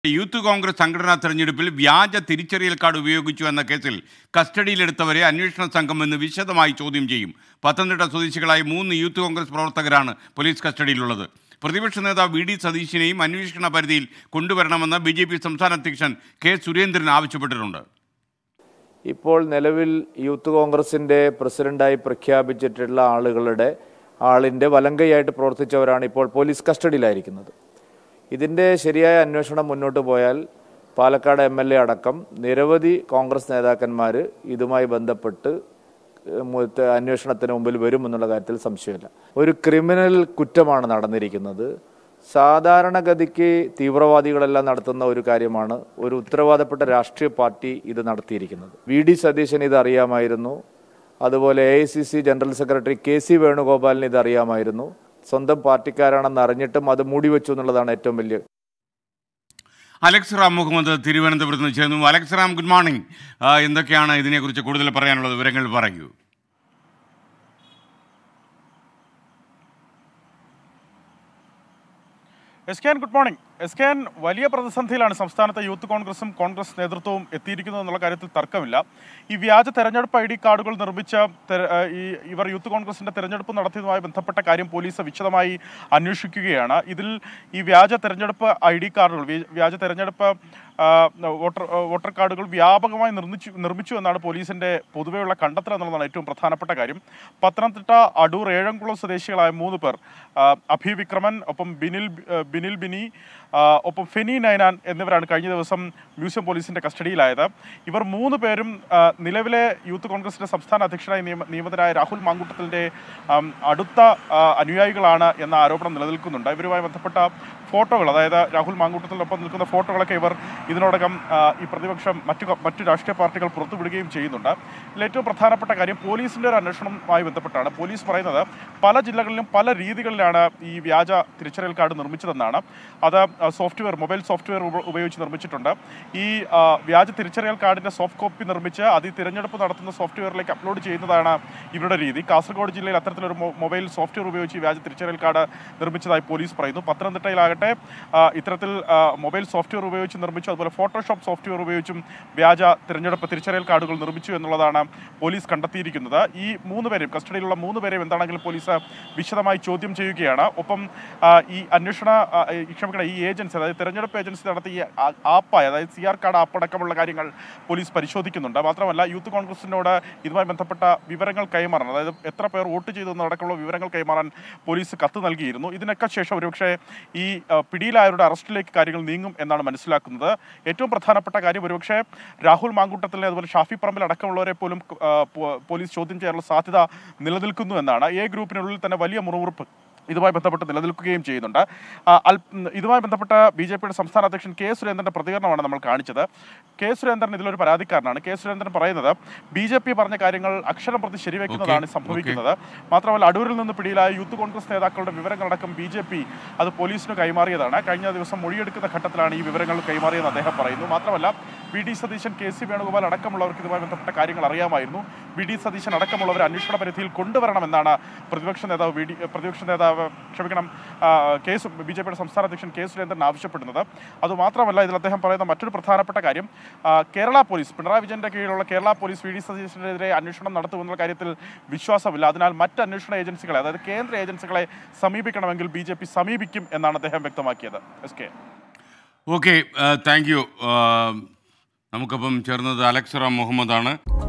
youth Congress സംഘടനാ തെരഞ്ഞെടുപ്പിൽ വ്യാജ തിരിച്ചറിയൽ കാർഡ് ഉപയോഗിച്ചു എന്ന കേസിൽ കസ്റ്റഡിയിലെടുത്തവരെ അന്വേഷണ സംഘം ഇന്ന് വിശദമായി ചോദ്യം ചെയ്യും പത്തനംതിട്ട സ്വദേശികളായ മൂന്ന് യൂത്ത് കോൺഗ്രസ് പ്രവർത്തകരാണ് പോലീസ് കസ്റ്റഡിയിലുള്ളത് പ്രതിപക്ഷ നേതാവ് വി ഡി സതീശിനെയും അന്വേഷണ പരിധിയിൽ കൊണ്ടുവരണമെന്ന് ബി ജെ പി സംസ്ഥാന അധ്യക്ഷൻ കെ സുരേന്ദ്രൻ ആവശ്യപ്പെട്ടിട്ടുണ്ട് ഇപ്പോൾ നിലവിൽ യൂത്ത് കോൺഗ്രസിൻ്റെ പ്രസിഡന്റായി പ്രഖ്യാപിച്ചിട്ടുള്ള ആളുകളുടെ ആളിൻ്റെ വലങ്കയായിട്ട് പ്രവർത്തിച്ചവരാണ് ഇപ്പോൾ പോലീസ് കസ്റ്റഡിയിലായിരിക്കുന്നത് ഇതിൻ്റെ ശരിയായ അന്വേഷണം മുന്നോട്ട് പോയാൽ പാലക്കാട് എം എൽ എ അടക്കം നിരവധി കോൺഗ്രസ് നേതാക്കന്മാർ ഇതുമായി ബന്ധപ്പെട്ട് ഏഹ് മുത്ത- അന്വേഷണത്തിന് മുമ്പിൽ വരുമെന്നുള്ള കാര്യത്തിൽ സംശയമില്ല ഒരു ക്രിമിനൽ കുറ്റമാണ് നടന്നിരിക്കുന്നത് സാധാരണഗതിക്ക് തീവ്രവാദികളെല്ലാം നടത്തുന്ന ഒരു കാര്യമാണ് ഒരു ഉത്തരവാദപ്പെട്ട രാഷ്ട്രീയ പാർട്ടി ഇത് നടത്തിയിരിക്കുന്നത് വി ഡി സതീശൻ ഇത് അറിയാമായിരുന്നു അതുപോലെ A I C C general secretary K C വേണുഗോപാലിന് ഇത് അറിയാമായിരുന്നു സ്വന്തം പാർട്ടിക്കാരാണെന്ന് അറിഞ്ഞിട്ടും അത് മൂടിവെച്ചു എന്നുള്ളതാണ് ഏറ്റവും വലിയ അലക്സ് റാം മുഹമ്മദ് തിരുവനന്തപുരത്ത് നിന്ന് ചേർന്നു അലക്സ് റാം ഗുഡ് മോർണിംഗ് ആ, എന്തൊക്കെയാണ് ഇതിനെക്കുറിച്ച് കൂടുതൽ പറയാനുള്ളത് വിവരങ്ങൾ പറയൂ S K N good morning S K N വലിയ പ്രതിസന്ധിയിലാണ് സംസ്ഥാനത്തെ യൂത്ത് കോൺഗ്രസും കോൺഗ്രസ് നേതൃത്വവും എത്തിയിരിക്കുന്നത് എന്നുള്ള കാര്യത്തിൽ തർക്കമില്ല ഈ വ്യാജ തെരഞ്ഞെടുപ്പ് ഐ ഡി കാർഡുകൾ നിർമ്മിച്ച തെര- ഏഹ് ഈ ഇവർ യൂത്ത് കോൺഗ്രസിന്റെ തെരഞ്ഞെടുപ്പ് നടത്തിയതുമായി ബന്ധപ്പെട്ട കാര്യം പോലീസ് വിശദമായി അന്വേഷിക്കുകയാണ് ഇതിൽ ഈ വ്യാജ തെരഞ്ഞെടുപ്പ് ഐ ഡി കാർഡുകൾ വ്യ- വ്യാജ തെരഞ്ഞെടുപ്പ് ആ, വോട്ടർ വോട്ടർ കാർഡുകൾ വ്യാപകമായി നിർമ്മിച്ചു നിർമ്മിച്ചു എന്നാണ് പോലീസിന്റെ പൊതുവെയുള്ള കണ്ടെത്തൽ എന്നുള്ളതാണ് ഏറ്റവും പ്രധാനപ്പെട്ട കാര്യം പത്തനംതിട്ട അടൂർ ഏഴംകുളം സ്വദേശികളായ മൂന്ന് പേർ ആ, അഭി വിക്രമൻ ഒപ്പം ബിനിൽ ആ, ബിനിൽ ബിനി ആ, ഒപ്പം ഫെനി നൈനാൻ എന്നിവരാണ് കഴിഞ്ഞ ദിവസം മ്യൂസിയം പോലീസിന്റെ കസ്റ്റഡിയിലായത് ഇവർ മൂന്ന് പേരും ആ, നിലവിലെ യൂത്ത് കോൺഗ്രസിന്റെ സംസ്ഥാന അധ്യക്ഷനായി നിയമ നിയമിതനായ രാഹുൽ മാങ്കൂട്ടത്തിന്റെ ആം, അടുത്ത ആ, അനുയായികളാണ് എന്ന ആരോപണം നിലനിൽക്കുന്നുണ്ട് ഇവരുമായി ബന്ധപ്പെട്ട ഫോട്ടോകൾ അതായത് രാഹുൽ മാങ്കൂട്ടത്തിനൊപ്പം നിൽക്കുന്ന ഫോട്ടോകളൊക്കെ ഇവർ ഇതിനോടകം ആ, ഈ പ്രതിപക്ഷം മറ്റു ക- മറ്റു രാഷ്ട്രീയ പാർട്ടികൾ പുറത്തുവിടുകയും ചെയ്യുന്നുണ്ട് ഇതിൽ ഏറ്റവും പ്രധാനപ്പെട്ട കാര്യം പോലീസിന്റെ ഒരു അന്വേഷണവുമായി ബന്ധപ്പെട്ടാണ് പോലീസ് പറയുന്നത് പല ജില്ലകളിലും പല രീതികളിലാണ് ഈ വ്യാജ തിരിച്ചറിയൽ കാർഡ് നിർമ്മിച്ചതെന്നാണ് അത് സോഫ്റ്റ്വെയർ മൊബൈൽ സോഫ്റ്റ്വെയർ ഉപ- ഉപയോഗിച്ച് നിർമ്മിച്ചിട്ടുണ്ട് ഈ ആ, വ്യാജ തിരിച്ചറിയൽ കാർഡിന്റെ സോഫ്റ്റ് കോപ്പി നിർമ്മിച്ച് അത് ഈ തിരഞ്ഞെടുപ്പ് നടത്തുന്ന സോഫ്റ്റ്വെയറിലേക്ക് അപ്ലോഡ് ചെയ്യുന്നതാണ് ഇവരുടെ രീതി കാസർഗോഡ് ജില്ലയിൽ അത്തരത്തിലൊരു മൊ- മൊബൈൽ സോഫ്റ്റ്വെയർ ഉപയോഗിച്ച് ഈ വ്യാജ തിരിച്ചറിയൽ കാർഡ് നിർമ്മിച്ചതായി പോലീസ് പറയുന്നു പത്തനംതിട്ടയിലാകട്ടെ ആ, ഇത്തരത്തിൽ ആ, മൊബൈൽ സോഫ്റ്റ്വെയർ ഉപയോഗിച്ച് നിർമ്മിച്ചു അതുപോലെ ഫോട്ടോഷോപ്പ് സോഫ്റ്റ്വെയർ ഉപയോഗിച്ചും വ്യാജ തിരഞ്ഞെടുപ്പ് തിരിച്ചറിയൽ കാർഡുകൾ നിർമ്മിച്ചു എന്നുള്ളതാണ് പോലീസ് കണ്ടെത്തിയിരിക്കുന്നത് ഈ മൂന്ന് പേരെയും കസ്റ്റഡിയിലുള്ള മൂന്ന് പേരെയും എന്താണെങ്കിലും പോലീസ് വിശദമായി ചോദ്യം ചെയ്യുകയാണ് ഒപ്പം ആ, ഈ അന്വേഷണ ആ, ഈ ക്ഷമിക്കണം ഈ ഏജൻസി അതായത് തിരഞ്ഞെടുപ്പ് ഏജൻസി നടത്തിയ ഈ ആ- ആപ്പായ അതായത് സി ആർ കാർഡ് ആപ്പ് അടക്കമുള്ള കാര്യങ്ങൾ പോലീസ് പരിശോധിക്കുന്നുണ്ട് മാത്രമല്ല യൂത്ത് കോൺഗ്രസിനോട് ഇതുമായി ബന്ധപ്പെട്ട വിവരങ്ങൾ കൈമാറാൻ അതായത് എത്ര പേർ വോട്ട് ചെയ്തു എന്നടക്കമുള്ള വിവരങ്ങൾ കൈമാറാൻ പോലീസ് കത്ത് നൽകിയിരുന്നു ഇതിനൊക്കെ ശേഷം ഒരുപക്ഷെ ഈ ആ, പിടിയിലായവരുടെ അറസ്റ്റിലേക്ക് കാര്യങ്ങൾ നീങ്ങും എന്നാണ് മനസ്സിലാക്കുന്നത് ഏറ്റവും പ്രധാനപ്പെട്ട കാര്യം ഒരുപക്ഷെ രാഹുൽ മാങ്കൂട്ടത്തിലെ അതുപോലെ ഷാഫി പറമ്പിൽ അടക്കമുള്ളവരെ പോലും ആ, പോ- പോലീസ് ചോദ്യം ചെയ്യാനുള്ള സാധ്യത നിലനിൽക്കുന്നു എന്നാണ് എ ഗ്രൂപ്പിനുള്ളിൽ തന്നെ വലിയ മുറിവുറുപ്പ് ഇതുമായി ബന്ധപ്പെട്ട് നിലനിൽക്കുകയും ചെയ്യുന്നുണ്ട് ആ, അൽ- ഉം, ഇതുമായി ബന്ധപ്പെട്ട ബി ജെ പിയുടെ സംസ്ഥാന അധ്യക്ഷൻ കെ സുരേന്ദ്രന്റെ പ്രതികരണമാണ് നമ്മൾ കാണിച്ചത് കെ സുരേന്ദ്രൻ ഇതിലൊരു പരാതിക്കാരനാണ് കെ സുരേന്ദ്രൻ പറയുന്നത് ബി ജെ പി പറഞ്ഞ കാര്യങ്ങൾ അക്ഷരം പ്രതി ശരിവെക്കുന്നതാണ് Okay, സംഭവിക്കുന്നത് മാത്രമല്ല അടൂരിൽ നിന്ന് പിടിയിലായ യൂത്ത് കോൺഗ്രസ് നേതാക്കളുടെ വിവരങ്ങളടക്കം ബി ജെ പി അത് പോലീസിന് കൈമാറിയതാണ് കഴിഞ്ഞ ദിവസം മൊഴിയെടുക്കുന്ന ഘട്ടത്തിലാണ് ഈ വിവരങ്ങൾ കൈമാറിയെന്ന് അദ്ദേഹം പറയുന്നു മാത്രമല്ല V D Satheesan K C Venugopal അടക്കമുള്ളവർക്ക് ഇതുമായി ബന്ധപ്പെട്ട കാര്യങ്ങൾ അറിയാമായിരുന്നു വി ഡി സതീശൻ അടക്കമുള്ളവർ അന്വേഷണ പരിധിയിൽ കൊണ്ടുവരണമെന്നാണ് പ്രതിപക്ഷ നേതാവ് വി ഡി പ്രതിപക്ഷ നേതാവ് ക്ഷമിക്കണം ആ, കെ സു ബി ജെ പിയുടെ സംസ്ഥാന അധ്യക്ഷൻ കെ സുരേന്ദ്രൻ ആവശ്യപ്പെടുന്നത് അതുമാത്രമല്ല ഇതിൽ അദ്ദേഹം പറയുന്ന മറ്റൊരു പ്രധാനപ്പെട്ട കാര്യം ആ, കേരള പോലീസ് പിണറായി വിജയന്റെ കീഴിലുള്ള കേരള പോലീസ് വി ഡി സതീശനെതിരെ അന്വേഷണം നടത്തുമെന്നുള്ള കാര്യത്തിൽ വിശ്വാസമില്ല അതിനാൽ മറ്റ് അന്വേഷണ ഏജൻസികളെ അതായത് കേന്ദ്ര ഏജൻസികളെ സമീപിക്കണമെങ്കിൽ ബി ജെ പി സമീപിക്കും എന്നാണ് അദ്ദേഹം വ്യക്തമാക്കിയത് S K okay thank you നമുക്കപ്പം ചേർന്നത് അലക്സ് റാം മുഹമ്മദാണ്